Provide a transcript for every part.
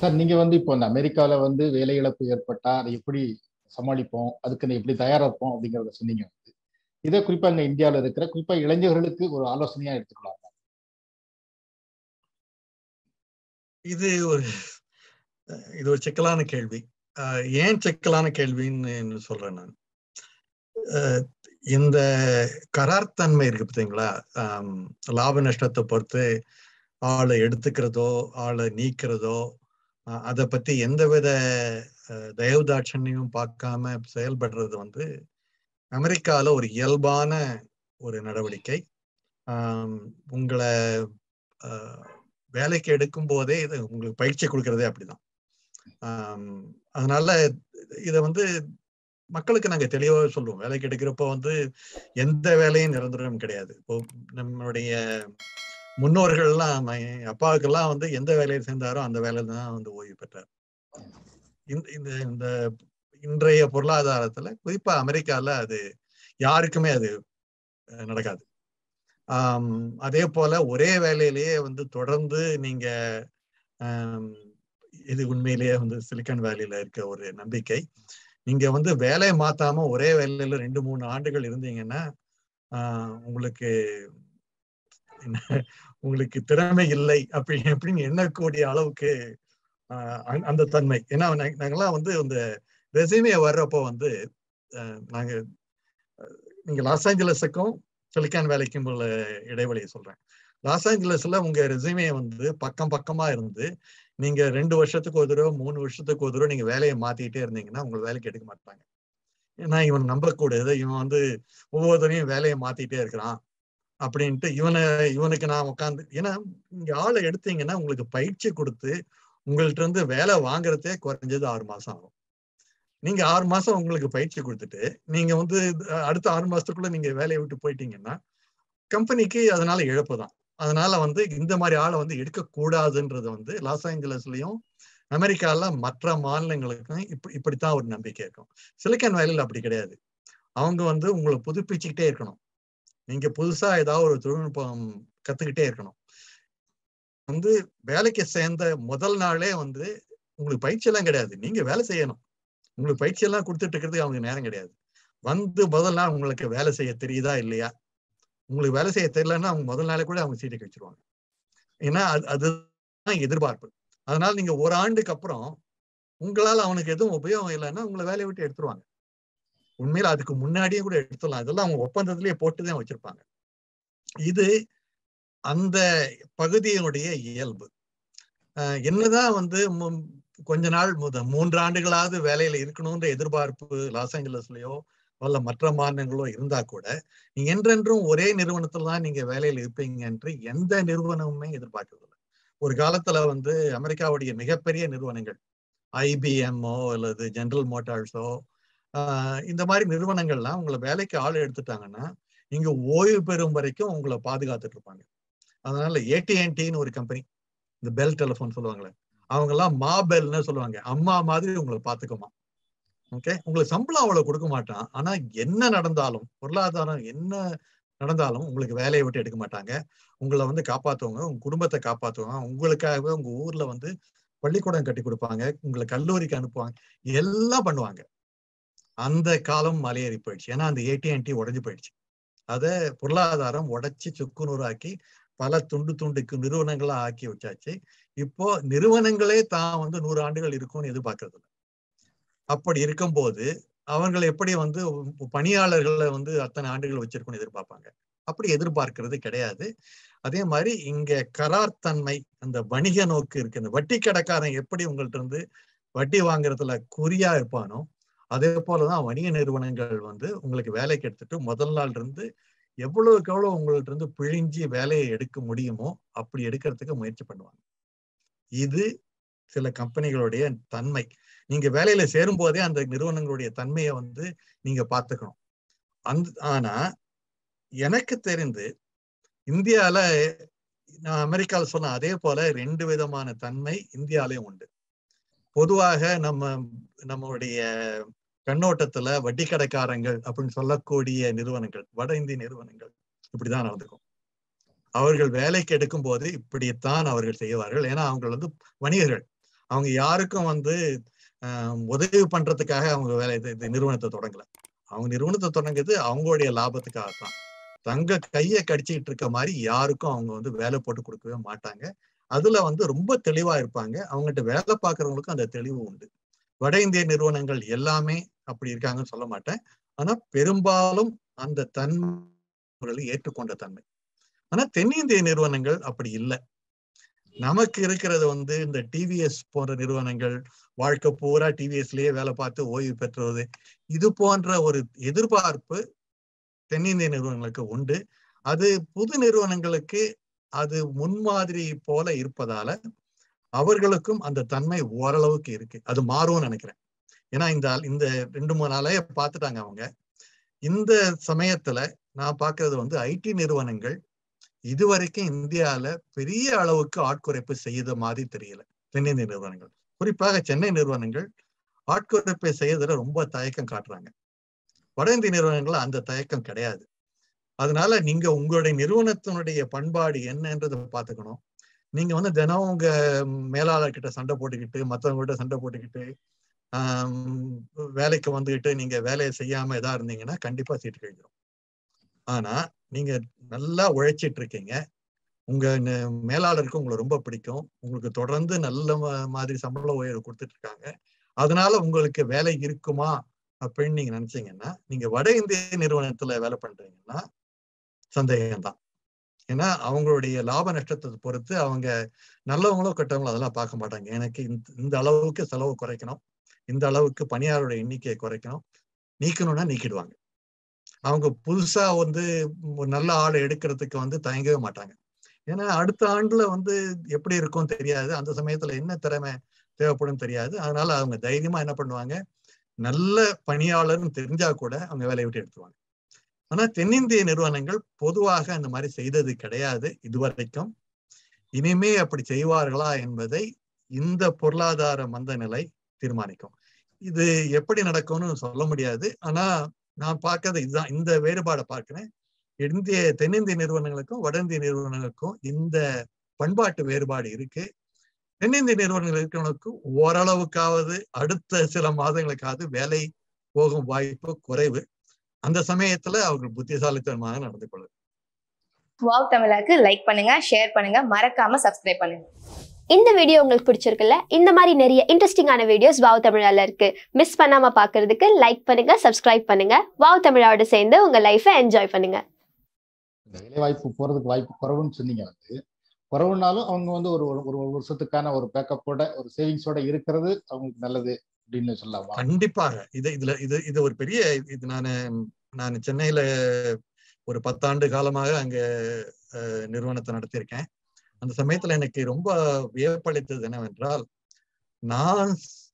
Sir நீங்க வந்து இப்போ இந்த அமெரிக்கால வந்து வேலை இழப்பு ஏற்பட்டா அதை எப்படி சமாளிப்போம் அதுக்கு எப்படி தயாரா இருப்போம் அப்படிங்கறத சொன்னீங்க வந்து இதை குறிப்பா இங்க இந்தியாவில் இருக்கிற குறிப்பா இளைஞர்களுக்கு ஒரு ஆலோசனையா எடுத்துக்கலாம் இது ஒரு இது ஒரு சிக்கலான கேள்வி ஏன் சிக்கலான கேள்வின்னு சொல்றேன் நான் இந்த கரார்த்தன்மை இருக்கு பார்த்தீங்களா லாப நஷ்டத்தை பொறுத்து ஆளை எடுத்துக்கிறதோ ஆளை நீக்கிறதோ அதை பத்தி எந்தவித தயவுதாட்சண்யம் பார்க்காம செயல்படுறது வந்து அமெரிக்கால ஒரு இயல்பான ஒரு நடவடிக்கை உங்களை வேலைக்கு எடுக்கும் போதே இது உங்களுக்கு பயிற்சி கொடுக்கறதே அப்படிதான் அதனால இதை வந்து மக்களுக்கு நாங்க தெளிவாக சொல்லுவோம் வேலைக்கு எடுக்கிறப்போ வந்து எந்த வேலையும் நிரந்தரம் கிடையாது இப்போ நம்மளுடைய முன்னோர்கள்லாம் அப்பாவுக்கெல்லாம் வந்து எந்த வேலையில் சேர்ந்தாரோ அந்த வேலையில தான் வந்து ஓய்வு பெற்றார் இந்த இந்த இன்றைய பொருளாதாரத்துல குறிப்பா அமெரிக்கால அது யாருக்குமே அது நடக்காது ஆஹ் அதே போல ஒரே வேலையிலேயே வந்து தொடர்ந்து நீங்க இது உண்மையிலேயே வந்து சிலிக்கான் வேலியில இருக்க ஒரு நம்பிக்கை நீங்க வந்து வேலையை மாத்தாம ஒரே வேலையில ரெண்டு மூணு ஆண்டுகள் இருந்தீங்கன்னா ஆஹ் உங்களுக்கு உங்களுக்கு திறமை இல்லை அப்படி அப்படின்னு எண்ணக்கூடிய அளவுக்கு அந்த தன்மை ஏன்னா நாங்கெல்லாம் வந்து இந்த ரெசிமே வர்றப்போ வந்து நாங்க நீங்க லாஸ் ஏஞ்சலஸுக்கும் சிலிக்கான் வேலைக்கும் உள்ள இடைவெளியை சொல்றேன் லாஸ் ஏஞ்சலஸ்ல உங்க ரெசிமே வந்து பக்கம் பக்கமா இருந்து நீங்க ரெண்டு வருஷத்துக்கு ஒரு தடவை மூணு வருஷத்துக்கு ஒரு தடவை நீங்க வேலையை மாத்திட்டே இருந்தீங்கன்னா உங்களை வேலைக்கு எடுக்க மாட்டாங்க ஏன்னா இவன் நம்பக்கூடாது இவன் வந்து ஒவ்வொருத்தரையும் வேலையை மாத்திட்டே இருக்கிறான் அப்படின்ட்டு இவனை இவனுக்கு நான் உட்காந்து ஏன்னா இங்க ஆளை எடுத்தீங்கன்னா உங்களுக்கு பயிற்சி கொடுத்து உங்கள்ட்ட இருந்து வேலை வாங்குறதே குறைஞ்சது ஆறு மாசம் ஆகும் நீங்க ஆறு மாசம் உங்களுக்கு பயிற்சி கொடுத்துட்டு நீங்க வந்து அடுத்த ஆறு மாசத்துக்குள்ள நீங்க வேலையை விட்டு போயிட்டீங்கன்னா கம்பெனிக்கு அதனால இழப்பு தான் அதனால வந்து இந்த மாதிரி ஆளை வந்து எடுக்கக்கூடாதுன்றது வந்து லாஸ் ஏஞ்சலஸ்லயும் அமெரிக்கால மற்ற மாநிலங்களுக்கும் இப்ப இப்படித்தான் ஒரு நம்பிக்கை இருக்கும் சிலிக்கன் வேலையில் அப்படி கிடையாது அவங்க வந்து உங்களை புதுப்பிச்சுக்கிட்டே இருக்கணும் நீங்க புதுசா ஏதாவது ஒரு தொழில்நுட்பம் கத்துக்கிட்டே இருக்கணும் வந்து வேலைக்கு சேர்ந்த முதல் நாளே வந்து உங்களுக்கு பயிற்சி எல்லாம் கிடையாது நீங்க வேலை செய்யணும் உங்களுக்கு பயிற்சி எல்லாம் கொடுத்துட்டு இருக்கிறதுக்கு அவங்க நேரம் கிடையாது வந்து முதல் நாள் உங்களுக்கு வேலை செய்ய தெரியுதா இல்லையா உங்களுக்கு வேலை செய்ய தெரியலன்னா அவங்க முதல் நாளே கூட அவங்க சீட்டை வச்சிருவாங்க ஏன்னா அது அதுதான் எதிர்பார்ப்பு அதனால நீங்க ஒரு ஆண்டுக்கு அப்புறம் உங்களால அவனுக்கு எதுவும் உபயோகம் இல்லைன்னா உங்களை வேலையை விட்டு எடுத்துருவாங்க உண்மையில அதுக்கு முன்னாடியே கூட எடுத்துடலாம் இதெல்லாம் அவங்க ஒப்பந்தத்திலேயே போட்டுதான் வச்சிருப்பாங்க இது அந்த பகுதியினுடைய இயல்பு என்னதான் வந்து கொஞ்ச நாள் முத மூன்று ஆண்டுகளாவது வேலையில இருக்கணும்ன்ற எதிர்பார்ப்பு லாஸ் ஏஞ்சலஸ்லயோ அல்ல மற்ற மாநிலங்களோ இருந்தா கூட நீங்க என்றென்றும் ஒரே நிறுவனத்துல தான் நீங்க வேலையில இருப்பீங்க என்று எந்த நிறுவனமுமே எதிர்பார்க்கறதில்லை ஒரு காலத்துல வந்து அமெரிக்காவுடைய மிகப்பெரிய நிறுவனங்கள் ஐபிஎம்ஓ அல்லது ஜெனரல் மோட்டார்ஸோ இந்த மாதிரி நிறுவனங்கள்லாம் உங்களை வேலைக்கு ஆள் எடுத்துட்டாங்கன்னா நீங்க ஓய்வு பெறும் வரைக்கும் உங்களை பாதுகாத்துட்டு இருப்பாங்க அதனால ஏடிஎன்டின்னு ஒரு கம்பெனி இந்த பெல் டெலிஃபோன் சொல்லுவாங்களே அவங்க எல்லாம் மா பெல்னு சொல்லுவாங்க அம்மா மாதிரி உங்களை பாத்துக்குமா ஓகே உங்களுக்கு சம்பளம் அவ்வளவு கொடுக்க மாட்டான் ஆனா என்ன நடந்தாலும் பொருளாதாரம் என்ன நடந்தாலும் உங்களுக்கு வேலையை விட்டு எடுக்க மாட்டாங்க உங்களை வந்து காப்பாத்துவாங்க உங்க குடும்பத்தை காப்பாத்துவாங்க உங்களுக்காகவே உங்க ஊர்ல வந்து பள்ளிக்கூடம் கட்டி கொடுப்பாங்க உங்களை கல்லூரிக்கு அனுப்புவாங்க எல்லாம் பண்ணுவாங்க அந்த காலம் மலையேறி போயிடுச்சு ஏன்னா அந்த ஏடிஎன்டி உடஞ்சு போயிடுச்சு அத பொருளாதாரம் உடைச்சு சுக்குநூறாக்கி பல துண்டு துண்டுக்கு நிறுவனங்களா ஆக்கி வச்சாச்சு இப்போ நிறுவனங்களே தான் வந்து நூறு ஆண்டுகள் இருக்கும்னு எதிர்பார்க்கறது இல்லை அப்படி இருக்கும்போது அவங்களை எப்படி வந்து பணியாளர்களை வந்து அத்தனை ஆண்டுகள் வச்சிருக்கணும்னு எதிர்பார்ப்பாங்க அப்படி எதிர்பார்க்கிறது கிடையாது அதே மாதிரி இங்க கரார் தன்மை அந்த வணிக நோக்கு இருக்கு இந்த வட்டி கடைக்காரன் எப்படி உங்கள்ட்ட இருந்து வட்டி வாங்குறதுல குறியா இருப்பானோ அதே போலதான் வணிக நிறுவனங்கள் வந்து உங்களுக்கு வேலைக்கு எடுத்துட்டு முதல் நாள் இருந்து எவ்வளவுக்கு எவ்வளவு உங்கள்ட்ட இருந்து பிழிஞ்சி வேலையை எடுக்க முடியுமோ அப்படி எடுக்கிறதுக்கு முயற்சி பண்ணுவாங்க இது சில கம்பெனிகளுடைய தன்மை நீங்க வேலையில சேரும் போதே அந்த நிறுவனங்களுடைய தன்மையை வந்து நீங்க பார்த்துக்கணும் அந்த ஆனா எனக்கு தெரிந்து இந்தியால நான் அமெரிக்காவில் சொன்ன அதே போல ரெண்டு விதமான தன்மை இந்தியாலயும் உண்டு பொதுவாக நம்ம நம்மளுடைய கண்ணோட்டத்துல வட்டி கடைக்காரங்கள் அப்படின்னு சொல்லக்கூடிய நிறுவனங்கள் வட இந்திய நிறுவனங்கள் இப்படிதான் நடந்துக்கும் அவர்கள் வேலைக்கு எடுக்கும் போது இப்படித்தான் அவர்கள் செய்வார்கள் ஏன்னா அவங்க வந்து வணிகர்கள் அவங்க யாருக்கும் வந்து ஆஹ் உதவி பண்றதுக்காக அவங்க வேலை இது இது நிறுவனத்தை தொடங்கல அவங்க நிறுவனத்தை தொடங்குது அவங்களுடைய லாபத்துக்காக தான் தங்க கையை கடிச்சிட்டு இருக்க மாதிரி யாருக்கும் அவங்க வந்து வேலை போட்டு கொடுக்கவே மாட்டாங்க அதுல வந்து ரொம்ப தெளிவா இருப்பாங்க அவங்ககிட்ட வேலை பார்க்கறவங்களுக்கும் அந்த தெளிவு உண்டு வட இந்திய நிறுவனங்கள் எல்லாமே அப்படி இருக்காங்கன்னு சொல்ல மாட்டேன் ஆனா பெரும்பாலும் அந்த தன்மை ஏற்றுக்கொண்ட தன்மை ஆனா தென்னிந்திய நிறுவனங்கள் அப்படி இல்லை நமக்கு இருக்கிறது வந்து இந்த டிவிஎஸ் போன்ற நிறுவனங்கள் வாழ்க்கை பூரா டிவிஎஸ்லயே வேலை பார்த்து ஓய்வு பெற்றுவது இது போன்ற ஒரு எதிர்பார்ப்பு தென்னிந்திய நிறுவனங்களுக்கு உண்டு அது புது நிறுவனங்களுக்கு அது முன்மாதிரி போல இருப்பதால அவர்களுக்கும் அந்த தன்மை ஓரளவுக்கு இருக்கு அது மாறும்னு நினைக்கிறேன் ஏன்னா இந்த இந்த ரெண்டு மூணு நாளே பார்த்துட்டாங்க அவங்க இந்த சமயத்துல நான் பார்க்கறது வந்து ஐடி நிறுவனங்கள் இதுவரைக்கும் இந்தியால பெரிய அளவுக்கு ஆட்குறைப்பு செய்த மாதிரி தெரியல தென்னிந்திய நிறுவனங்கள் குறிப்பாக சென்னை நிறுவனங்கள் ஆட்குறைப்பை செய்யறதுல ரொம்ப தயக்கம் காட்டுறாங்க வட இந்திய நிறுவனங்கள் அந்த தயக்கம் கிடையாது அதனால நீங்க உங்களுடைய நிறுவனத்தினுடைய பண்பாடு என்னன்றதை பார்த்துக்கணும் நீங்க வந்து தினம் உங்க மேலாளர் கிட்ட சண்டை போட்டுக்கிட்டு மற்றவங்க கிட்ட சண்டை போட்டுக்கிட்டு ஆஹ் வேலைக்கு வந்துகிட்டு நீங்க வேலையை செய்யாம எதா இருந்தீங்கன்னா கண்டிப்பா சீட்டு கழிஞ்சிடும் ஆனா நீங்க நல்லா உழைச்சிட்டு இருக்கீங்க உங்க மேலாளருக்கு உங்களை ரொம்ப பிடிக்கும் உங்களுக்கு தொடர்ந்து நல்ல மாதிரி சம்பள உயர்வு கொடுத்துட்டு இருக்காங்க அதனால உங்களுக்கு வேலை இருக்குமா அப்படின்னு நீங்க நினைச்சீங்கன்னா நீங்க வட இந்திய நிறுவனத்துல வேலை பண்றீங்கன்னா சந்தேகம்தான் ஏன்னா அவங்களுடைய லாப நஷ்டத்தை பொறுத்து அவங்க நல்லவங்களோ கெட்டவங்களோ அதெல்லாம் பார்க்க மாட்டாங்க எனக்கு இந்த அளவுக்கு செலவு குறைக்கணும் இந்த அளவுக்கு பணியாளருடைய எண்ணிக்கையை குறைக்கணும் நீக்கணும்னா நீக்கிடுவாங்க அவங்க புதுசா வந்து ஒரு நல்ல ஆளை எடுக்கிறதுக்கு வந்து தயங்கவே மாட்டாங்க ஏன்னா அடுத்த ஆண்டுல வந்து எப்படி இருக்கும் தெரியாது அந்த சமயத்துல என்ன திறமை தேவைப்படும் தெரியாது அதனால அவங்க தைரியமா என்ன பண்ணுவாங்க நல்ல பணியாளர்னு தெரிஞ்சா கூட அவங்க வேலையை விட்டு எடுத்துருவாங்க ஆனா தென்னிந்திய நிறுவனங்கள் பொதுவாக அந்த மாதிரி செய்தது கிடையாது இதுவரைக்கும் இனிமே அப்படி செய்வார்களா என்பதை இந்த பொருளாதார மந்த நிலை தீர்மானிக்கும் இது எப்படி நடக்கும்னு சொல்ல முடியாது ஆனா நான் பார்க்கறது இதுதான் இந்த வேறுபாடை பார்க்கிறேன் இந்திய தென்னிந்திய நிறுவனங்களுக்கும் வட இந்திய நிறுவனங்களுக்கும் இந்த பண்பாட்டு வேறுபாடு இருக்கு தென்னிந்திய நிறுவனங்கள் இருக்கிறவங்களுக்கு ஓரளவுக்காவது அடுத்த சில மாதங்களுக்காவது வேலை போகும் வாய்ப்பு குறைவு அந்த சமயத்துல அவர்கள் புத்திசாலித்தனமாக நடந்து கொள்ளுது வாவ் தமிழாக்கு லைக் பண்ணுங்க ஷேர் பண்ணுங்க மறக்காம சப்ஸ்கிரைப் பண்ணுங்க இந்த வீடியோ உங்களுக்கு பிடிச்சிருக்குல்ல இந்த மாதிரி நிறைய இன்ட்ரெஸ்டிங்கான வீடியோஸ் வாவ் தமிழால இருக்கு மிஸ் பண்ணாம பாக்குறதுக்கு லைக் பண்ணுங்க சப்ஸ்கிரைப் பண்ணுங்க வாவ் தமிழாவோட சேர்ந்து உங்க லைஃபை என்ஜாய் பண்ணுங்க இந்த வேலை வாய்ப்பு போறதுக்கு வாய்ப்பு குறைவுன்னு சொன்னீங்க வந்து குறைவுனாலும் அவங்க வந்து ஒரு ஒரு ஒரு வருஷத்துக்கான ஒரு பேக்கப்போட ஒரு சேவிங்ஸோட இருக்கிறது அவங்களுக்கு நல்லது அப்படின்னு சொல்லலாமா கண்டிப்பாக இது இதுல இது இது ஒரு பெரிய இது நான் நான் சென்னையில ஒரு பத்தாண்டு காலமாக அங்க நிறுவனத்தை நடத்தியிருக்கேன் அந்த சமயத்துல எனக்கு ரொம்ப வியப்பளித்தது என்னவென்றால் நான்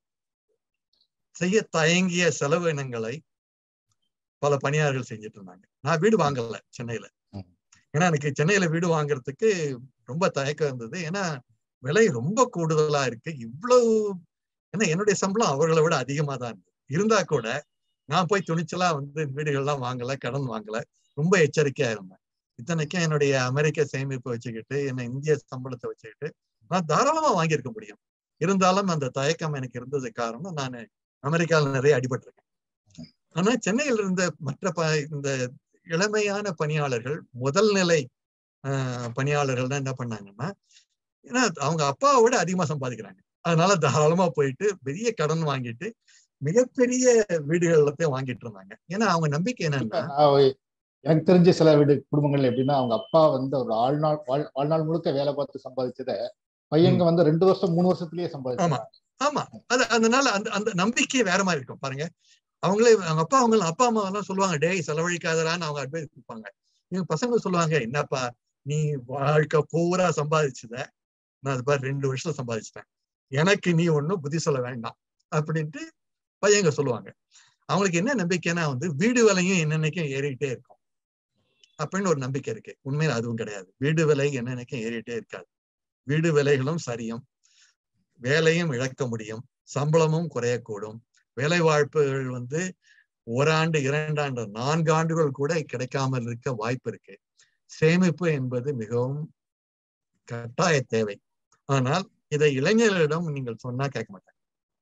செய்ய தயங்கிய செலவினங்களை பல பணியாளர்கள் செஞ்சுட்டு இருந்தாங்க நான் வீடு வாங்கல சென்னையில ஏன்னா எனக்கு சென்னையில வீடு வாங்குறதுக்கு ரொம்ப தயக்கம் இருந்தது ஏன்னா விலை ரொம்ப கூடுதலா இருக்கு இவ்வளவு ஏன்னா என்னுடைய சம்பளம் அவர்களை விட அதிகமா தான் இருந்தது இருந்தா கூட நான் போய் துணிச்சலா வந்து வீடுகள்லாம் வாங்கல கடன் வாங்கல ரொம்ப எச்சரிக்கையா இருந்தேன் இத்தனைக்கும் என்னுடைய அமெரிக்க சேமிப்பை வச்சுக்கிட்டு என்ன இந்திய சம்பளத்தை வச்சுக்கிட்டு நான் தாராளமா வாங்கியிருக்க முடியும் இருந்தாலும் அந்த தயக்கம் எனக்கு இருந்தது காரணம் நான் அமெரிக்காவில் நிறைய அடிபட்டிருக்கேன் ஆனா சென்னையில் இருந்த மற்ற ப இந்த இளமையான பணியாளர்கள் முதல் நிலை பணியாளர்கள் தான் என்ன பண்ணாங்கன்னா ஏன்னா அவங்க அப்பாவை விட அதிகமா சம்பாதிக்கிறாங்க அதனால தாராளமா போயிட்டு பெரிய கடன் வாங்கிட்டு மிகப்பெரிய வீடுகள் எல்லாத்தையும் வாங்கிட்டு இருந்தாங்க ஏன்னா அவங்க நம்பிக்கை என்னன்னா எனக்கு தெரிஞ்ச சில வீடு குடும்பங்கள் எப்படின்னா அவங்க அப்பா வந்து ஒரு வாழ்நாள் வாழ் வாழ்நாள் முழுக்க வேலை பார்த்து சம்பாதிச்சத பையங்க வந்து ரெண்டு வருஷம் மூணு வருஷத்துலயே சம்பாதிச்சாங்க ஆமா அது அதனால அந்த அந்த நம்பிக்கை வேற மாதிரி இருக்கும் பாருங்க அவங்களே அவங்க அப்பா அவங்க அப்பா அம்மா எல்லாம் சொல்லுவாங்க டேய் செலவழிக்காதரான்னு அவங்க அட்வைஸ் கொடுப்பாங்க எங்க பசங்க சொல்லுவாங்க என்னப்பா நீ வாழ்க்கை பூரா சம்பாதிச்சத நான் அது பாரு ரெண்டு வருஷம் சம்பாதிச்சிட்டேன் எனக்கு நீ ஒன்றும் புத்தி சொல்ல வேண்டாம் அப்படின்ட்டு பையங்க சொல்லுவாங்க அவங்களுக்கு என்ன நம்பிக்கைன்னா வந்து வீடு விலையும் என்னென்னைக்கும் ஏறிக்கிட்டே இருக்கும் அப்படின்னு ஒரு நம்பிக்கை இருக்கு உண்மையில அதுவும் கிடையாது வீடு விலை என்னென்னைக்கும் ஏறிட்டே இருக்காது வீடு விலைகளும் சரியும் வேலையும் இழக்க முடியும் சம்பளமும் குறையக்கூடும் வேலை வாய்ப்புகள் வந்து ஓராண்டு இரண்டாண்டு நான்கு ஆண்டுகள் கூட கிடைக்காமல் இருக்க வாய்ப்பு இருக்கு சேமிப்பு என்பது மிகவும் கட்டாய தேவை ஆனால் இதை இளைஞர்களிடம் நீங்கள் சொன்னா கேட்க மாட்டாங்க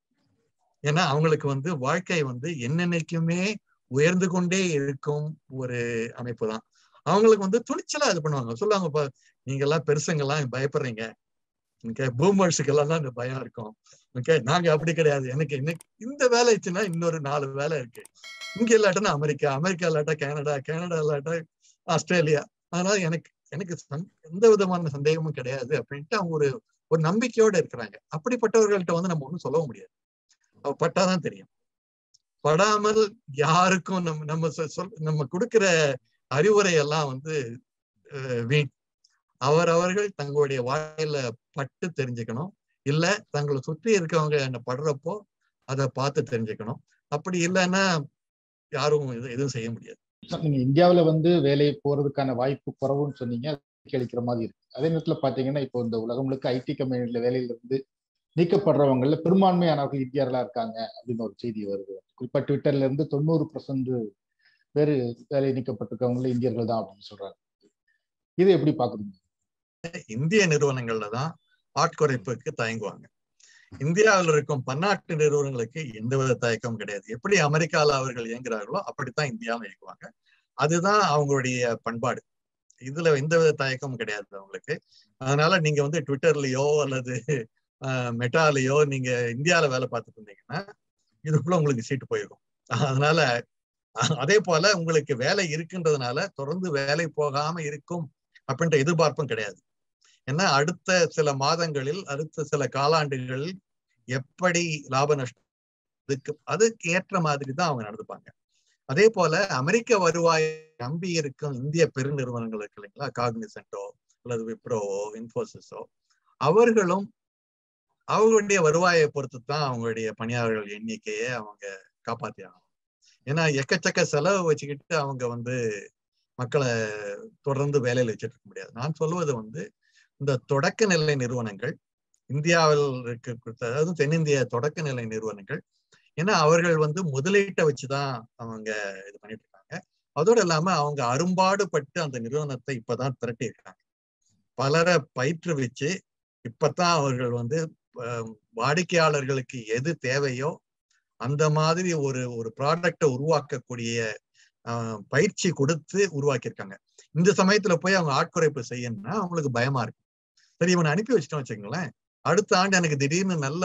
ஏன்னா அவங்களுக்கு வந்து வாழ்க்கை வந்து என்னென்னைக்குமே உயர்ந்து கொண்டே இருக்கும் ஒரு அமைப்பு தான் அவங்களுக்கு வந்து துணிச்சலா இது பண்ணுவாங்க சொல்லுவாங்க இப்ப நீங்க எல்லாம் பெருசுங்கெல்லாம் பயப்படுறீங்க ஓகே பூமர்ஸுக்கு எல்லாம் தான் இந்த பயம் இருக்கும் ஓகே நாங்க அப்படி கிடையாது எனக்கு இன்னைக்கு இந்த வேலை இருந்துச்சுன்னா இன்னொரு நாலு வேலை இருக்கு இங்க இல்லாட்டா அமெரிக்கா அமெரிக்கா இல்லாட்டா கனடா கனடா இல்லாட்டா ஆஸ்திரேலியா அதனால எனக்கு எனக்கு சந்- எந்த விதமான சந்தேகமும் கிடையாது அப்படின்ட்டு அவங்க ஒரு ஒரு நம்பிக்கையோட இருக்கிறாங்க அப்படிப்பட்டவர்கள்ட்ட வந்து நம்ம ஒண்ணும் சொல்லவும் முடியாது அவ பட்டாதான் தெரியும் படாமல் யாருக்கும் நம்ம நம்ம சொ- சொல் நம்ம கொடுக்கிற அறிவுரை எல்லாம் வந்து அஹ், வீண் அவரவர்கள் தங்களுடைய வாழ்க்கையில பட்டு தெரிஞ்சுக்கணும் இல்ல தங்களை சுற்றி இருக்கவங்க என்ன படுறப்போ அதை பார்த்து தெரிஞ்சுக்கணும் அப்படி இல்லைன்னா யாரும் இது எதுவும் செய்ய முடியாது நீங்க இந்தியாவுல வந்து வேலை போறதுக்கான வாய்ப்பு குறைவுன்னு சொன்னீங்க அது அளிக்கிற மாதிரி இருக்கு அதே நேரத்துல பாத்தீங்கன்னா இப்போ இந்த உலகம் முழுக்க ஐடி கம்பெனில வேலையில இருந்து நீக்கப்படுறவங்கல பெரும்பான்மையானவர்கள் இந்தியர்களா இருக்காங்க அப்படின்னு ஒரு செய்தி வருது குறிப்பா ட்விட்டர்ல இருந்து தொண்ணூறு பர்சன்ட் பேரு வேலை நீக்கப்பட்டிருக்கவங்கள இந்தியர்கள் தான் அப்படின்னு சொல்றாங்க இது எப்படி பாக்குறீங்க இந்திய நிறுவனங்கள்ல தான் ஆட்குறைப்புக்கு தயங்குவாங்க இந்தியாவில் இருக்கும் பன்னாட்டு நிறுவனங்களுக்கு எந்தவித தயக்கமும் கிடையாது எப்படி அமெரிக்கால அவர்கள் இயங்குறார்களோ அப்படித்தான் இந்தியாவும் இயங்குவாங்க அதுதான் அவங்களுடைய பண்பாடு இதுல எந்தவித தயக்கமும் கிடையாது அவங்களுக்கு அதனால நீங்க வந்து ட்விட்டர்லயோ அல்லது மெட்டாலயோ நீங்க இந்தியால வேலை பார்த்துட்டு இருந்தீங்கன்னா இதுக்குள்ள உங்களுக்கு சீட்டு போயிருக்கும் அதனால அதே போல உங்களுக்கு வேலை இருக்குன்றதுனால தொடர்ந்து வேலை போகாம இருக்கும் அப்படின்ற எதிர்பார்ப்பும் கிடையாது ஏன்னா அடுத்த சில மாதங்களில் அடுத்த சில காலாண்டுகளில் எப்படி லாப நஷ்டம் அதுக்கு அதுக்கு ஏற்ற மாதிரி தான் அவங்க நடந்துப்பாங்க அதே போல அமெரிக்க வருவாய் நம்பி இருக்கும் இந்திய பெருநிறுவனங்கள் இருக்கு இல்லைங்களா காக்னிசென்டோ அல்லது விப்ரோவோ இன்ஃபோசிஸோ அவர்களும் அவங்களுடைய வருவாயை பொறுத்து தான் அவங்களுடைய பணியாளர்கள் எண்ணிக்கையை அவங்க காப்பாத்தி ஆகணும் ஏன்னா எக்கச்சக்க செலவு வச்சுக்கிட்டு அவங்க வந்து மக்களை தொடர்ந்து வேலையில வச்சுட்டு இருக்க முடியாது நான் சொல்வது வந்து இந்த தொடக்க நிலை நிறுவனங்கள் இந்தியாவில் இருக்க அதாவது தென்னிந்திய தொடக்க நிலை நிறுவனங்கள் ஏன்னா அவர்கள் வந்து முதலீட்டை வச்சுதான் அவங்க இது பண்ணிட்டு இருக்காங்க அதோடு இல்லாம அவங்க அரும்பாடுபட்டு அந்த நிறுவனத்தை இப்பதான் திரட்டி இருக்காங்க பலரை பயிற்றுவிச்சு இப்பதான் அவர்கள் வந்து வாடிக்கையாளர்களுக்கு எது தேவையோ அந்த மாதிரி ஒரு ஒரு ப்ராடக்டை உருவாக்கக்கூடிய பயிற்சி கொடுத்து உருவாக்கியிருக்காங்க இந்த சமயத்துல போய் அவங்க ஆட்குறைப்பு செய்யணும்னா அவங்களுக்கு பயமா இருக்கு சரி இவனை அனுப்பி வச்சுட்டோம் வச்சுங்களேன் அடுத்த ஆண்டு எனக்கு திடீர்னு நல்ல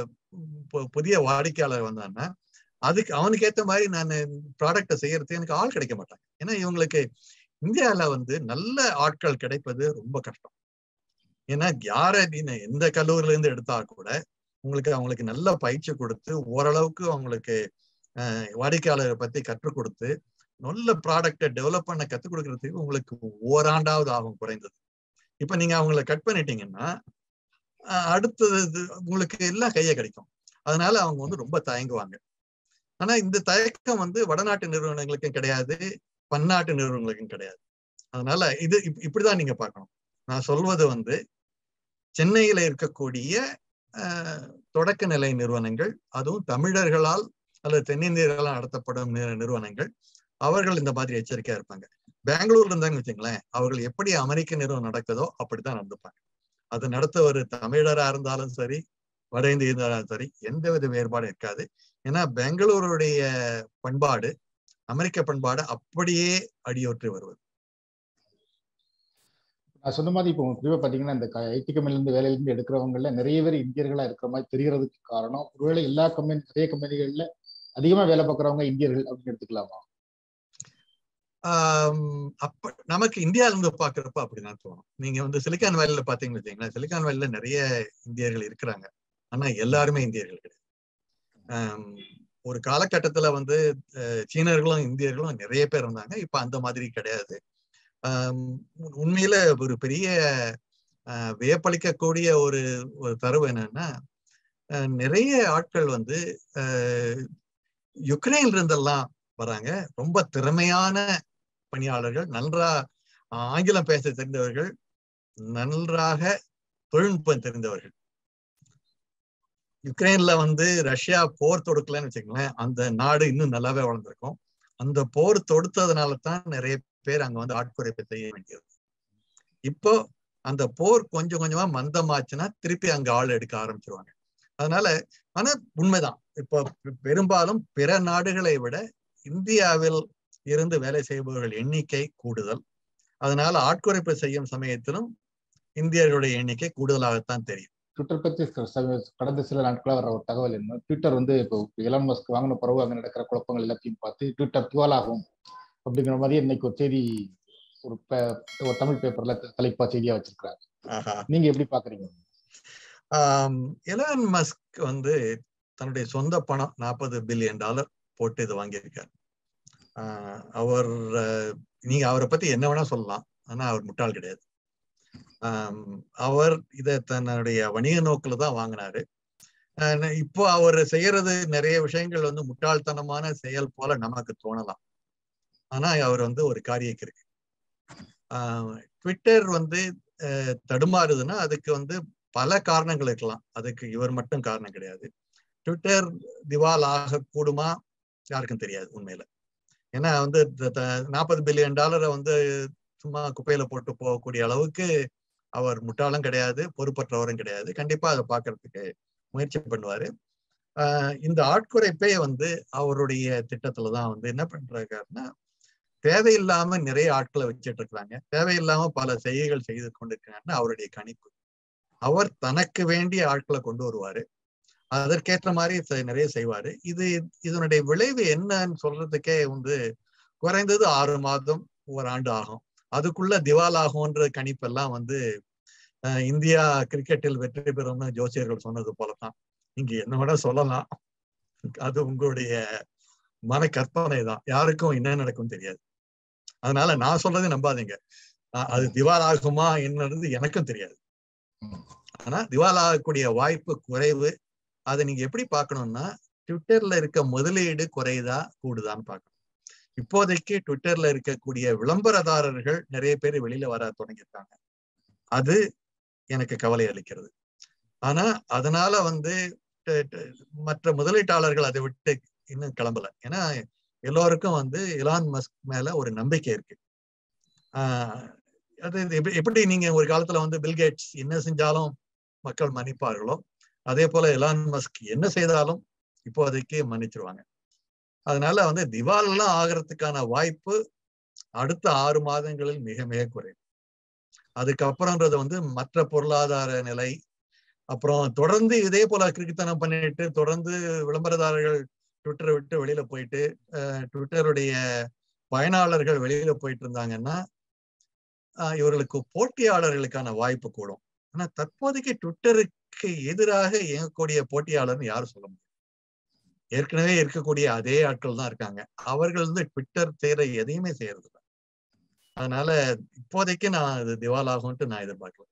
புதிய வாடிக்கையாளர் வந்தான்னா அதுக்கு அவனுக்கு ஏத்த மாதிரி நான் ப்ராடக்டை செய்யறதுக்கு எனக்கு ஆள் கிடைக்க மாட்டாங்க ஏன்னா இவங்களுக்கு இந்தியாவில வந்து நல்ல ஆட்கள் கிடைப்பது ரொம்ப கஷ்டம் ஏன்னா யார நீ எந்த கல்லூரில இருந்து எடுத்தா கூட உங்களுக்கு அவங்களுக்கு நல்ல பயிற்சி கொடுத்து ஓரளவுக்கு அவங்களுக்கு வாடிக்கையாளரை பத்தி கற்றுக் கொடுத்து நல்ல ப்ராடக்டை டெவலப் பண்ண கற்றுக் கொடுக்கறதுக்கு உங்களுக்கு ஓராண்டாவது ஆகும் குறைந்தது இப்ப நீங்க அவங்கள கட் பண்ணிட்டீங்கன்னா அடுத்தது உங்களுக்கு எல்லாம் கைய கிடைக்கும் அதனால அவங்க வந்து ரொம்ப தயங்குவாங்க ஆனா இந்த தயக்கம் வந்து வடநாட்டு நிறுவனங்களுக்கும் கிடையாது பன்னாட்டு நிறுவனங்களுக்கும் கிடையாது அதனால இது இப்படிதான் நீங்க பார்க்கணும் நான் சொல்வது வந்து சென்னையில இருக்கக்கூடிய தொடக்க நிலை நிறுவனங்கள் அதுவும் தமிழர்களால் அல்லது தென்னிந்தியர்களால் நடத்தப்படும் நிறுவனங்கள் அவர்கள் இந்த மாதிரி எச்சரிக்கையா இருப்பாங்க பெங்களூர்ல இருந்தாங்க வச்சுங்களேன் அவர்கள் எப்படி அமெரிக்க நிறுவனம் நடக்குதோ அப்படித்தான் நடந்துப்பாங்க அது நடத்த ஒரு தமிழரா இருந்தாலும் சரி வட இந்திய இருந்தாலும் சரி எந்த வித வேறுபாடும் இருக்காது ஏன்னா பெங்களூருடைய பண்பாடு அமெரிக்க பண்பாடு அப்படியே அடியொற்றி வருவது நான் சொன்ன மாதிரி இப்போ குறிப்பா பாத்தீங்கன்னா இந்த ஐடி கம்பெனில இருந்து வேலையில இருந்து எடுக்கிறவங்கல நிறைய பேர் இந்தியர்களா இருக்கிற மாதிரி தெரியறதுக்கு காரணம் ஒருவேளை எல்லா கம்பெனி நிறைய கம்பெனிகள்ல அதிகமா வேலை பார்க்குறவங்க இந்தியர்கள் அப்படின்னு எடுத்துக்கலாமா அப்ப நமக்கு இந்தியால இருந்து பாக்குறப்ப அப்படிதான் தோணும் நீங்க வந்து சிலிக்கான் வேலையில பாத்தீங்கன்னு வச்சீங்கன்னா சிலிக்கான் வேலையில நிறைய இந்தியர்கள் இருக்கிறாங்க ஆனா எல்லாருமே இந்தியர்கள் கிடையாது ஒரு காலகட்டத்துல வந்து சீனர்களும் இந்தியர்களும் நிறைய பேர் இருந்தாங்க இப்ப அந்த மாதிரி கிடையாது உண்மையில ஒரு பெரிய வியப்பளிக்கக்கூடிய ஒரு ஒரு தரவு என்னன்னா நிறைய ஆட்கள் வந்து யுக்ரைன்ல இருந்தெல்லாம் வராங்க ரொம்ப திறமையான பணியாளர்கள் நன்றா ஆங்கிலம் பேச தெரிந்தவர்கள் நன்றாக தொழில்நுட்பம் தெரிந்தவர்கள் யுக்ரைன்ல வந்து ரஷ்யா போர் தொடுக்கலன்னு வச்சுக்கங்களேன் அந்த நாடு இன்னும் நல்லாவே வளர்ந்துருக்கும் அந்த போர் தொடுத்ததுனால தான் நிறைய பேர் அங்க வந்து ஆட்குறைப்பு செய்ய வேண்டியது இப்போ அந்த போர் கொஞ்சம் கொஞ்சமா மந்தமாச்சுன்னா திருப்பி அங்க ஆள் எடுக்க ஆரம்பிச்சிருவாங்க அதனால ஆனா உண்மைதான் இப்போ பெரும்பாலும் பிற நாடுகளை விட இந்தியாவில் இருந்து வேலை செய்பவர்கள் எண்ணிக்கை கூடுதல் அதனால ஆட்குறைப்பு செய்யும் சமயத்திலும் இந்தியர்களுடைய எண்ணிக்கை கூடுதலாகத்தான் தெரியும் ட்விட்டர் பத்தி க- சமீ- கடந்த சில நாட்களா வர ஒரு தகவல் என்ன ட்விட்டர் வந்து இப்போ எலான் மஸ்க் வாங்கின பிறகு அங்க நடக்கிற குழப்பங்கள் எல்லாத்தையும் பார்த்து ட்விட்டர் திவாலாகும் அப்படிங்கிற மாதிரி இன்னைக்கு ஒரு செய்தி ஒரு பே- ஒரு தமிழ் பேப்பர்ல த- தலைப்பா செய்தியா வச்சிருக்காங்க ஆஹா நீங்க எப்படி பாக்குறீங்க ஆம், எலான் மஸ்க் வந்து தன்னுடைய சொந்த பணம் நாற்பது பில்லியன் டாலர் போட்டு இதை வாங்கியிருக்கார் ஆஹ் அவர் அஹ், நீங்க அவரை பத்தி என்ன வேணா சொல்லலாம் ஆனா அவர் முட்டாள் கிடையாது ஆம், அவர் இதை தன்னுடைய வணிக நோக்கில தான் வாங்கினாரு ஆஹ் இப்போ அவர் செய்யறது நிறைய விஷயங்கள் வந்து முட்டாள்தனமான செயல் போல நமக்கு தோணலாம் ஆனா அவர் வந்து ஒரு காரியக்கு இருக்கு ஆஹ் ட்விட்டர் வந்து அஹ், தடுமாறுதுன்னா அதுக்கு வந்து பல காரணங்கள் இருக்கலாம் அதுக்கு இவர் மட்டும் காரணம் கிடையாது ட்விட்டர் திவால் ஆக கூடுமா யாருக்கும் தெரியாது உண்மையில ஏன்னா வந்து நாற்பது பில்லியன் டாலரை வந்து சும்மா குப்பையில போட்டு போகக்கூடிய அளவுக்கு அவர் முட்டாளும் கிடையாது பொறுப்பற்றவரும் கிடையாது கண்டிப்பா அதை பார்க்கறதுக்கு முயற்சி பண்ணுவாரு ஆஹ் இந்த ஆட்குறைப்பே வந்து அவருடைய திட்டத்துல தான் வந்து என்ன பண்றாருன்னா தேவையில்லாம நிறைய ஆட்களை வச்சிட்டு இருக்கிறாங்க தேவையில்லாம பல செய்கைகள் செய்து கொண்டிருக்கிறாங்கன்னு அவருடைய கணிப்பு அவர் தனக்கு வேண்டிய ஆட்களை கொண்டு வருவாரு அதற்கேற்ற மாதிரி செ- நிறைய செய்வாரு இது இதனுடைய விளைவு என்னன்னு சொல்றதுக்கே வந்து குறைந்தது ஆறு மாதம் ஒரு ஆண்டு ஆகும் அதுக்குள்ள திவால் ஆகும்ன்ற கணிப்பெல்லாம் வந்து அஹ், இந்தியா கிரிக்கெட்டில் வெற்றி பெறும்னு ஜோசியர்கள் சொன்னது போலதான் நீங்க என்ன வேணா சொல்லலாம் அது உங்களுடைய மன கற்பனை தான் யாருக்கும் என்ன நடக்கும் தெரியாது அதனால நான் சொல்றதை நம்பாதீங்க அஹ், அது திவால் ஆகுமா என்னது எனக்கும் தெரியாது ஆனா திவால் ஆகக்கூடிய வாய்ப்பு குறைவு அதை நீங்க எப்படி பார்க்கணும்னா ட்விட்டர்ல இருக்க முதலீடு குறையுதா கூடுதான்னு பார்க்கணும் இப்போதைக்கு ட்விட்டர்ல இருக்கக்கூடிய விளம்பரதாரர்கள் நிறைய பேர் வெளியில வர தொடங்கியிருக்காங்க அது எனக்கு கவலை அளிக்கிறது ஆனா அதனால வந்து ட- ட- மற்ற முதலீட்டாளர்கள் அதை விட்டு இன்னும் கிளம்பல ஏன்னா எல்லோருக்கும் வந்து எலான் மஸ்க் மேல ஒரு நம்பிக்கை இருக்கு ஆஹ் அது இது எப்படி- எப்படி நீங்க ஒரு காலத்துல வந்து பில்கேட்ஸ் என்ன செஞ்சாலும் மக்கள் மன்னிப்பார்களோ அதே போல எலான் மஸ்க் என்ன செய்தாலும் இப்போதைக்கு மன்னிச்சிருவாங்க அதனால வந்து திவால் எல்லாம் ஆகிறதுக்கான வாய்ப்பு அடுத்த ஆறு மாதங்களில் மிக மிக குறைவு அதுக்கப்புறம்ன்றது வந்து மற்ற பொருளாதார நிலை அப்புறம் தொடர்ந்து இதே போல கிறுக்குத்தனம் பண்ணிட்டு தொடர்ந்து விளம்பரதாரர்கள் ட்விட்டரை விட்டு வெளியில போயிட்டு அஹ், ட்விட்டருடைய பயனாளர்கள் வெளியில போயிட்டு இருந்தாங்கன்னா ஆஹ், இவர்களுக்கு போட்டியாளர்களுக்கான வாய்ப்பு கூடும் ஆனா தற்போதைக்கு ட்விட்டருக்கு எதிராக இயங்கக்கூடிய போட்டியாளர்னு யாரும் சொல்ல முடியாது ஏற்கனவே இருக்கக்கூடிய அதே ஆட்கள் தான் இருக்காங்க அவர்கள் வந்து ட்விட்டர் செய்யற எதையுமே செய்யறது இல்லை அதனால இப்போதைக்கு நான் இது திவால் ஆகும்ட்டு நான் எதிர்பார்க்கல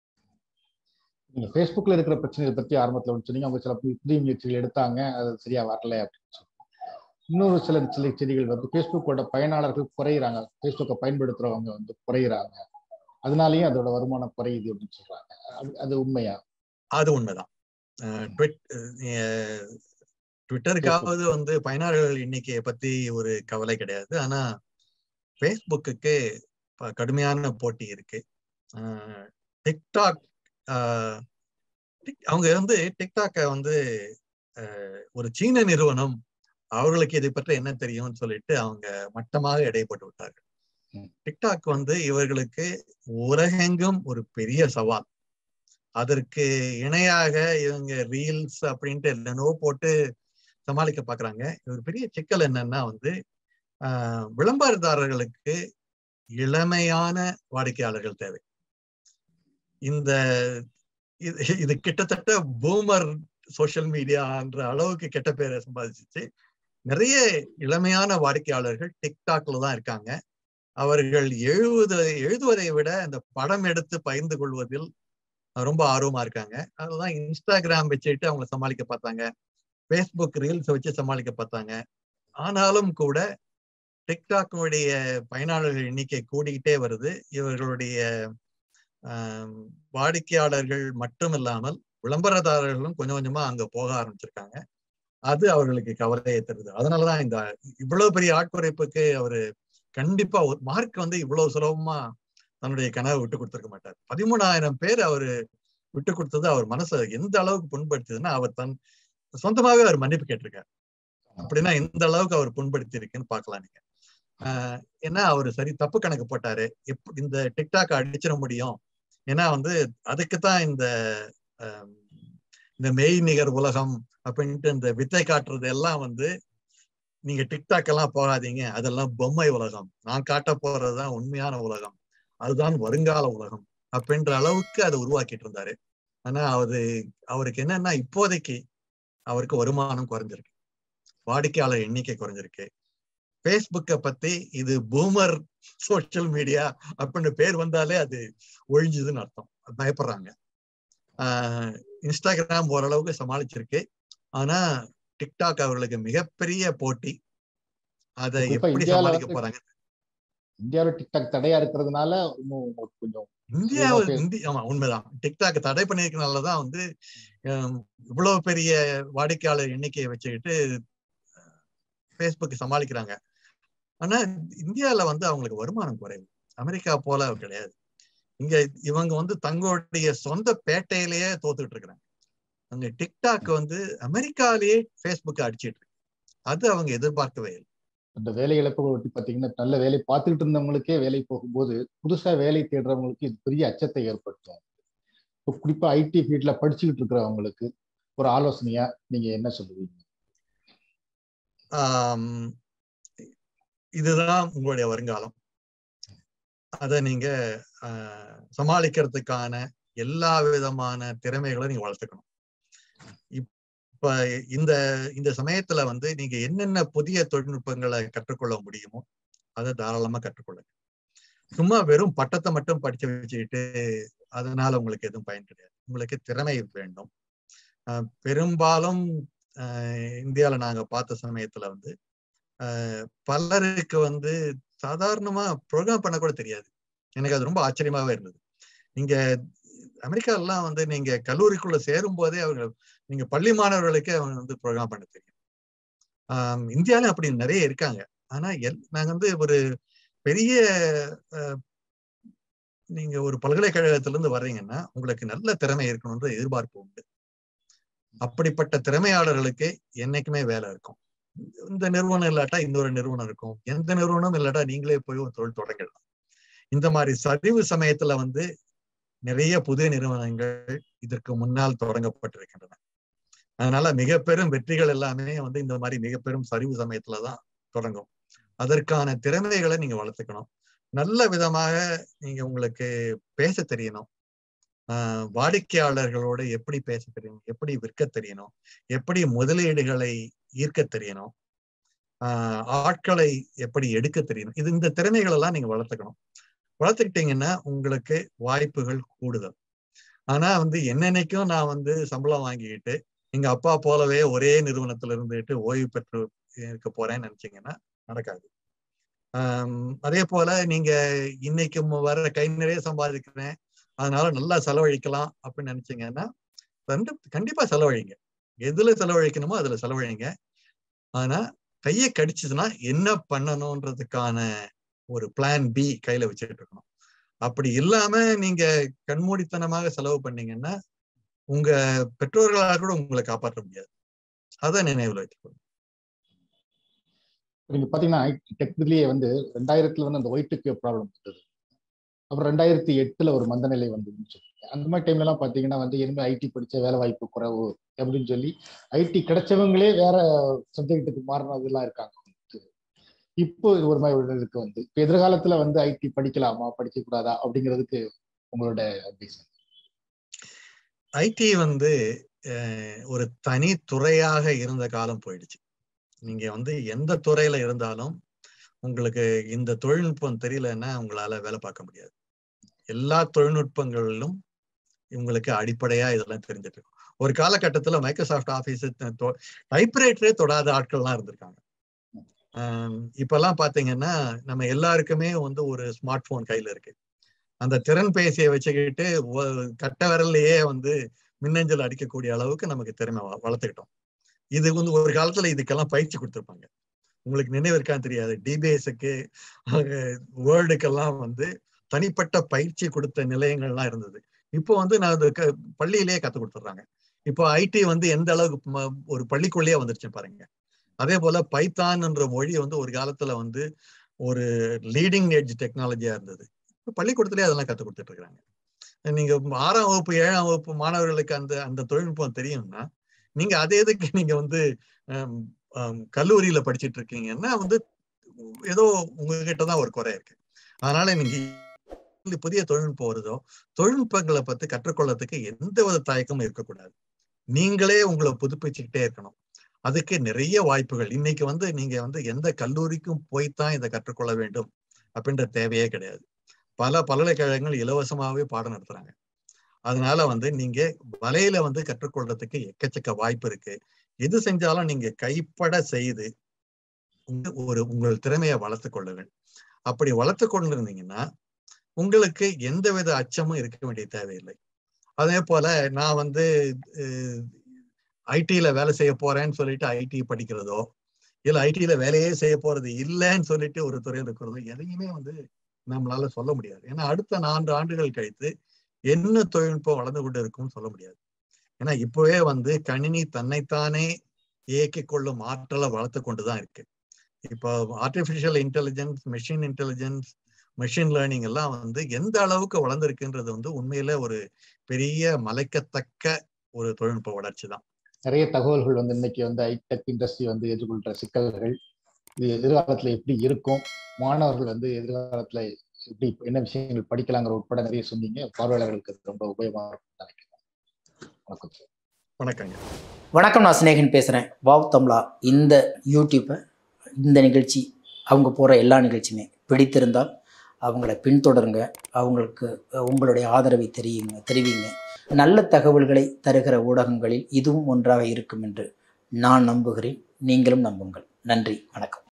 நீங்க Facebookல இருக்கிற பிரச்சனைகளை பத்தி ஆரம்பத்துல ஒண்ணு சொன்னீங்க அவங்க சில புதிய புதிய முயற்சிகள் எடுத்தாங்க அது சரியா வரல அப்படின்னு சொல்லி இன்னொரு சில சில செய்திகள் வந்து Facebookோட பயனாளர்கள் குறையிறாங்க Facebookை பயன்படுத்துறவங்க வந்து குறையிறாங்க அதனாலயும் அதோட வருமானம் குறையுது அப்படின்னு சொல்றாங்க அது அது உண்மையா அது உண்மைதான் அஹ் ட்விட் அஹ் ட்விட்டருக்காவது வந்து பயனாளர்கள் எண்ணிக்கையை பத்தி ஒரு கவலை கிடையாது ஆனா ஃபேஸ்புக்கு கடுமையான போட்டி இருக்கு அஹ் டிக்டாக் அஹ் டிக்- அவங்க வந்து டிக்டாக்கை வந்து அஹ் ஒரு சீன நிறுவனம் அவர்களுக்கு இதை பற்றி என்ன தெரியும்னு சொல்லிட்டு அவங்க மட்டமாக எடை போட்டு விட்டார்கள் ம். டிக்டாக் வந்து இவர்களுக்கு உலகெங்கும் ஒரு பெரிய சவால் அதற்கு இணையாக இவங்க ரீல்ஸ் அப்படின்ட்டு என்னென்னவோ போட்டு சமாளிக்க பாக்குறாங்க ஒரு பெரிய சிக்கல் என்னன்னா வந்து ஆஹ் விளம்பரதாரர்களுக்கு இளமையான வாடிக்கையாளர்கள் தேவை இந்த இது இது கிட்டத்தட்ட பூமர் சோஷியல் மீடியான்ற அளவுக்கு கெட்ட பேரை சம்பாதிச்சிச்சு நிறைய இளமையான வாடிக்கையாளர்கள் டிக்டாக்ல தான் இருக்காங்க அவர்கள் எழுவது எழுதுவதை விட இந்த படம் எடுத்து பகிர்ந்து கொள்வதில் ரொம்ப ஆர்வமா இருக்காங்க அதுதான் இன்ஸ்டாகிராம் வச்சுட்டு அவங்க சமாளிக்க பார்த்தாங்க ஃபேஸ்புக் ரீல்ஸ் வச்சு சமாளிக்க பார்த்தாங்க ஆனாலும் கூட டிக்டாக்குடைய பயனாளர்கள் எண்ணிக்கை கூடிக்கிட்டே வருது இவர்களுடைய ஆஹ், வாடிக்கையாளர்கள் மட்டும் இல்லாமல் விளம்பரதாரர்களும் கொஞ்சம் கொஞ்சமா அங்க போக ஆரம்பிச்சிருக்காங்க அது அவர்களுக்கு கவலையை தருது அதனாலதான் இந்த இவ்வளவு பெரிய ஆட்குறைப்புக்கு அவரு கண்டிப்பா மார்க் வந்து இவ்வளவு சுலபமா தன்னுடைய கனவை விட்டு கொடுத்துருக்க மாட்டார் பதிமூணாயிரம் பேர் அவரு விட்டு கொடுத்தது அவர் மனசை எந்த அளவுக்கு புண்படுத்துதுன்னா அவர் தன் சொந்தமாவே அவர் மன்னிப்பு கேட்டிருக்காரு அப்படின்னா எந்த அளவுக்கு அவர் புண்படுத்தி இருக்குன்னு பார்க்கலாம் நீங்க ஆஹ் ஏன்னா அவர் சரி தப்பு கணக்கு போட்டாரு எப்படி இந்த டிக்டாக் அடிச்சிட முடியும் ஏன்னா வந்து அதுக்குத்தான் இந்த ஆஹ் இந்த மெய் நிகர் உலகம் அப்படின்ட்டு இந்த வித்தை காட்டுறது எல்லாம் வந்து நீங்க டிக்டாக் எல்லாம் போகாதீங்க அதெல்லாம் பொம்மை உலகம் நான் காட்ட போறதுதான் உண்மையான உலகம் அதுதான் வருங்கால உலகம் அப்படின்ற அளவுக்கு அதை உருவாக்கிட்டு இருந்தாரு ஆனா அது அவருக்கு என்னன்னா இப்போதைக்கு அவருக்கு வருமானம் குறைஞ்சிருக்கு வாடிக்கையாளர் எண்ணிக்கை குறைஞ்சிருக்கு ஃபேஸ்புக்கை பத்தி இது பூமர் சோசியல் மீடியா அப்படின்னு பேர் வந்தாலே அது ஒழிஞ்சுதுன்னு அர்த்தம் பயப்படுறாங்க ஆஹ் இன்ஸ்டாகிராம் ஓரளவுக்கு சமாளிச்சிருக்கு ஆனா டிக்டாக் அவர்களுக்கு மிகப்பெரிய போட்டி அதை குறிப்பா எப்படி இந்தியால சமாளிக்க வந்து போறாங்க இந்தியாவில டிக்டாக் தடையா இருக்கிறதுனால இன்னும் உங்களுக்கு கொஞ்சம் இந்தியா Okay. இந்தி ஆமா உண்மைதான் டிக்டாக் தடை பண்ணிருக்கனாலதான் வந்து ஹம், இவ்வளவு பெரிய வாடிக்கையாளர் எண்ணிக்கையை வச்சுக்கிட்டு ஃபேஸ்புக் சமாளிக்கிறாங்க ஆனா இந்தியால வந்து அவங்களுக்கு வருமானம் குறைவு அமெரிக்கா போல கிடையாது இங்க இவங்க வந்து தங்களுடைய சொந்த பேட்டையிலேயே தோத்துக்கிட்டு இருக்கிறாங்க அங்க டிக்டாக் வந்து அமெரிக்காலேயே ஃபேஸ்புக் அடிச்சிட்டு இருக்கு அது அவங்க எதிர்பார்க்கவே இல்லை அந்த வேலை இழப்புகள் ஒட்டி பாத்தீங்கன்னா நல்ல வேலை பார்த்துக்கிட்டு இருந்தவங்களுக்கே வேலை போகும்போது புதுசா வேலை தேடுறவங்களுக்கு இது பெரிய அச்சத்தை ஏற்படுத்தும் இப்போ குறிப்பா ஐடி ஃபீல்ட்ல படிச்சுக்கிட்டு இருக்கிறவங்களுக்கு ஒரு ஆலோசனையா நீங்க என்ன சொல்லுவீங்க ஆம், இதுதான் உங்களுடைய வருங்காலம் அதை நீங்க ஆஹ், சமாளிக்கிறதுக்கான எல்லா விதமான திறமைகளை நீங்க வளர்த்துக்கணும் இப்ப இந்த இந்த சமயத்துல வந்து நீங்க என்னென்ன புதிய தொழில்நுட்பங்களை கற்றுக்கொள்ள முடியுமோ அதை தாராளமா கற்றுக்கொள்ளுங்க சும்மா வெறும் பட்டத்தை மட்டும் படிச்சு வச்சுக்கிட்டு அதனால உங்களுக்கு எதுவும் பயன் கிடையாது உங்களுக்கு திறமை வேண்டும் ஆஹ், பெரும்பாலும் ஆஹ், இந்தியால நாங்க பார்த்த சமயத்துல வந்து ஆஹ், பலருக்கு வந்து சாதாரணமா ப்ரோக்ராம் பண்ண கூட தெரியாது எனக்கு அது ரொம்ப ஆச்சரியமாவே இருந்தது நீங்க அமெரிக்காலாம் வந்து நீங்க கல்லூரிக்குள்ள சேரும் போதே அவங்க நீங்க பள்ளி மாணவர்களுக்கே அவங்க வந்து ப்ரோக்ராம் பண்ண தெரியும் ஆஹ் இந்தியால அப்படி நிறைய இருக்காங்க ஆனா எல் நாங்க வந்து ஒரு பெரிய ஆஹ், நீங்க ஒரு பல்கலைக்கழகத்துல இருந்து வர்றீங்கன்னா உங்களுக்கு நல்ல திறமை இருக்கணும்ன்ற எதிர்பார்ப்பு உண்டு அப்படிப்பட்ட திறமையாளர்களுக்கு என்னைக்குமே வேலை இருக்கும் இந்த நிறுவனம் இல்லாட்டா இன்னொரு நிறுவனம் இருக்கும் எந்த நிறுவனம் இல்லாட்டா நீங்களே போய் ஒரு தொழில் தொடங்கிடலாம் இந்த மாதிரி சரிவு சமயத்துல வந்து நிறைய புதிய நிறுவனங்கள் இதற்கு முன்னால் தொடங்கப்பட்டிருக்கின்றன அதனால மிக பெரும் வெற்றிகள் எல்லாமே வந்து இந்த மாதிரி மிக பெரும் சரிவு சமயத்துலதான் தொடங்கும் அதற்கான திறமைகளை நீங்க வளர்த்துக்கணும் நல்ல விதமாக நீங்க உங்களுக்கு பேச தெரியணும் ஆஹ் வாடிக்கையாளர்களோட எப்படி பேச தெரியணும் எப்படி விற்க தெரியணும் எப்படி முதலீடுகளை ஈர்க்க தெரியணும் ஆஹ் ஆட்களை எப்படி எடுக்க தெரியணும் இது இந்த திறமைகள் எல்லாம் நீங்க வளர்த்துக்கணும் வளர்த்துக்கிட்டீங்கன்னா உங்களுக்கு வாய்ப்புகள் கூடுதல் ஆனா வந்து என்னன்னைக்கும் நான் வந்து சம்பளம் வாங்கிக்கிட்டு எங்க அப்பா போலவே ஒரே நிறுவனத்துல இருந்துட்டு ஓய்வு பெற்று இருக்க போறேன்னு நினைச்சீங்கன்னா நடக்காது ஆஹ் அதே போல நீங்க இன்னைக்கு வர கை நிறைய சம்பாதிக்கிறேன் அதனால நல்லா செலவழிக்கலாம் அப்படின்னு நினைச்சீங்கன்னா ரெண்டு கண்டிப்பா செலவழிங்க எதுல செலவழிக்கணுமோ அதுல செலவழிங்க ஆனா கையை கடிச்சதுன்னா என்ன பண்ணணும்ன்றதுக்கான ஒரு பிளான் பி கையில வச்சுட்டு இருக்கணும் அப்படி இல்லாம நீங்க கண்மூடித்தனமாக செலவு பண்ணீங்கன்னா உங்க பெற்றோர்களால் கூட உங்களை காப்பாற்ற முடியாது அதை நினைவுல வச்சுக்கணும் நீங்க பாத்தீங்கன்னா டெக்னிக்கலியே வந்து ரெண்டாயிரத்துல வந்து அந்த ஒயிட்டுக்கு ப்ராப்ளம் வந்தது அப்புறம் ரெண்டாயிரத்தி எட்டுல ஒரு மந்த நிலை வந்ததுன்னு சொல்லுங்க அந்த மாதிரி டைம்ல எல்லாம் பாத்தீங்கன்னா வந்து இனிமே ஐடி படிச்ச வேலை வாய்ப்பு குறைவு அப்படின்னு சொல்லி ஐடி கிடைச்சவங்களே வேற சப்ஜெக்ட்டுக்கு மாறினதுலாம் இருக்காங்க வந்து. இப்போ இது ஒரு மாதிரி ஒரு இருக்கு வந்து இப்போ எதிர்காலத்துல வந்து ஐடி படிக்கலாமா படிக்க கூடாதா அப்படிங்கிறதுக்கு உங்களோட அட்வைஸ் ஐடி வந்து அஹ், ஒரு தனி துறையாக இருந்த காலம் போயிடுச்சு நீங்க வந்து எந்த துறையில இருந்தாலும் உங்களுக்கு இந்த தொழில்நுட்பம் தெரியலன்னா உங்களால வேலை பார்க்க முடியாது எல்லா தொழில்நுட்பங்களிலும் உங்களுக்கு அடிப்படையா இதெல்லாம் தெரிஞ்சிட்டு இருக்கும் ஒரு காலகட்டத்துல மைக்ரோசாஃப்ட் ஆபீஸ் டைப்ரைட்டரே தொடாத ஆட்கள்லாம் இருந்திருக்காங்க ஆஹ் இப்பெல்லாம் பாத்தீங்கன்னா நம்ம எல்லாருக்குமே வந்து ஒரு ஸ்மார்ட் போன் கையில இருக்கு அந்த திறன் பேசியை வச்சுக்கிட்டு ஒ- கட்ட விரல்லையே வந்து மின்னஞ்சல் அடிக்கக்கூடிய அளவுக்கு நமக்கு திறமை வ- வளர்த்துக்கிட்டோம் இது வந்து ஒரு காலத்துல இதுக்கெல்லாம் பயிற்சி கொடுத்துருப்பாங்க உங்களுக்கு நினைவு இருக்கான்னு தெரியாது டிபிஎஸ்க்கு வேர்ல்டுக்கெல்லாம் வந்து தனிப்பட்ட பயிற்சி கொடுத்த நிலையங்கள்லாம் இருந்தது இப்போ வந்து நான் அது க- பள்ளியிலேயே கற்றுக் கொடுத்துட்றாங்க இப்போ ஐடி வந்து எந்த அளவுக்கு ம- ஒரு பள்ளிக்குள்ளேயே வந்துருச்சு பாருங்க அதே போல பைத்தான் என்ற மொழி வந்து ஒரு காலத்துல வந்து ஒரு லீடிங் எட்ஜ் டெக்னாலஜியா இருந்தது இப்ப பள்ளிக்கூடத்திலே அதெல்லாம் கற்றுக் கொடுத்துட்டு இருக்காங்க நீங்க ஆறாம் வகுப்பு ஏழாம் வகுப்பு மாணவர்களுக்கு அந்த அந்த தொழில்நுட்பம் தெரியும்னா நீங்க அதே எதுக்கு நீங்க வந்து ஹம், ஹம், கல்லூரியில படிச்சிட்டு இருக்கீங்கன்னா வந்து ஏதோ உங்ககிட்ட தான் ஒரு குறை இருக்கு அதனால நீங்க இந்த புதிய தொழில்நுட்பம் வருதோ தொழில்நுட்பங்களை பத்தி கற்றுக்கொள்ளறதுக்கு எந்த வித தயக்கமும் இருக்கக்கூடாது நீங்களே உங்களை புதுப்பிச்சுக்கிட்டே இருக்கணும் அதுக்கு நிறைய வாய்ப்புகள் இன்னைக்கு வந்து நீங்க வந்து எந்த கல்லூரிக்கும் போய்த்தான் இதை கற்றுக்கொள்ள வேண்டும் அப்படின்ற தேவையே கிடையாது பல பல்கலைக்கழகங்கள் இலவசமாகவே பாடம் நடத்துறாங்க அதனால வந்து நீங்க வலையில வந்து கற்றுக்கொள்றதுக்கு எக்கச்சக்க வாய்ப்பு இருக்கு எது செஞ்சாலும் நீங்க கைப்பட செய்து உங்க- ஒரு உங்கள் திறமையை வளர்த்து கொள்ளுங்கள் அப்படி வளர்த்து கொண்டிருந்தீங்கன்னா உங்களுக்கு எந்தவித அச்சமும் இருக்க வேண்டிய தேவையில்லை அதே போல நான் வந்து ஐடியில வேலை செய்ய போறேன்னு சொல்லிட்டு ஐடி படிக்கிறதோ இல்ல ஐடியில வேலையே செய்ய போறது இல்லைன்னு சொல்லிட்டு ஒரு துறையில் இருக்கிறதோ எதையுமே வந்து நம்மளால சொல்ல முடியாது ஏன்னா அடுத்த நான்கு ஆண்டுகள் கழித்து என்ன தொழில்நுட்பம் வளர்ந்து கொண்டு இருக்கும்னு சொல்ல முடியாது ஏன்னா இப்பவே வந்து கணினி தன்னைத்தானே இயக்கிக் கொள்ளும் ஆற்றலை வளர்த்து கொண்டுதான் இருக்கு இப்போ artificial intelligence machine intelligence machine learning எல்லாம் வந்து எந்த அளவுக்கு வளர்ந்துருக்குன்றது வந்து உண்மையில ஒரு பெரிய மலைக்கத்தக்க ஒரு தொழில்நுட்ப வளர்ச்சி தான் நிறைய தகவல்கள் வந்து இன்னைக்கு வந்து ஐடெக் இண்டஸ்ட்ரி வந்து எதிர்கொள்ற சிக்கல்கள் இது எதிர்காலத்துல எப்படி இருக்கும் மாணவர்கள் வந்து எதிர்காலத்துல எப்படி என்ன விஷயங்கள் படிக்கலாங்கிற உட்பட நிறைய சொன்னீங்க பார்வையாளர்களுக்கு அது ரொம்ப உபயோகமாக இருக்கும்னு நினைக்கிறேன் வணக்கம் சார் வணக்கங்க வணக்கம் நான் சிநேகன் பேசுகிறேன் வாவ் தமிழா இந்த யூடியூப்பை இந்த நிகழ்ச்சி அவங்க போகிற எல்லா நிகழ்ச்சியுமே பிடித்திருந்தால் அவங்கள பின்தொடருங்க அவங்களுக்கு அஹ், உங்களுடைய ஆதரவை தெரியுங்க தெரிவிங்க நல்ல தகவல்களை தருகிற ஊடகங்களில் இதுவும் ஒன்றாக இருக்கும் என்று நான் நம்புகிறேன் நீங்களும் நம்புங்கள் நன்றி வணக்கம்